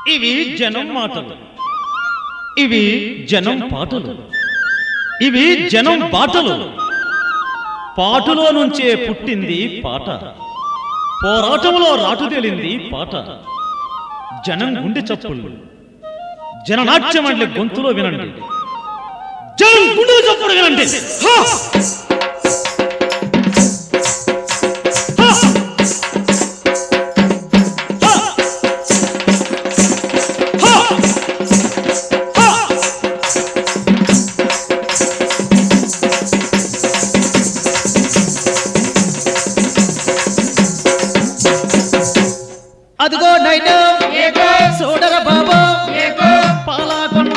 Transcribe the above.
ఇవి జనం మాటలు ఇవి జనం పాటలు ఇవి జనం బాటలు పాటులో నుంచే పుట్టింది పాట పోరాటంలో రాటుదేలింది పాట జనం గుండె చప్పుళ్ళు జననాట్యం అంటే గొంతులో వినండి జనం గుండె చప్పుడు వినండి హా! హా! హా! హా! హా! అదిగో నైట్ సోదర బాబు పాలాకొండ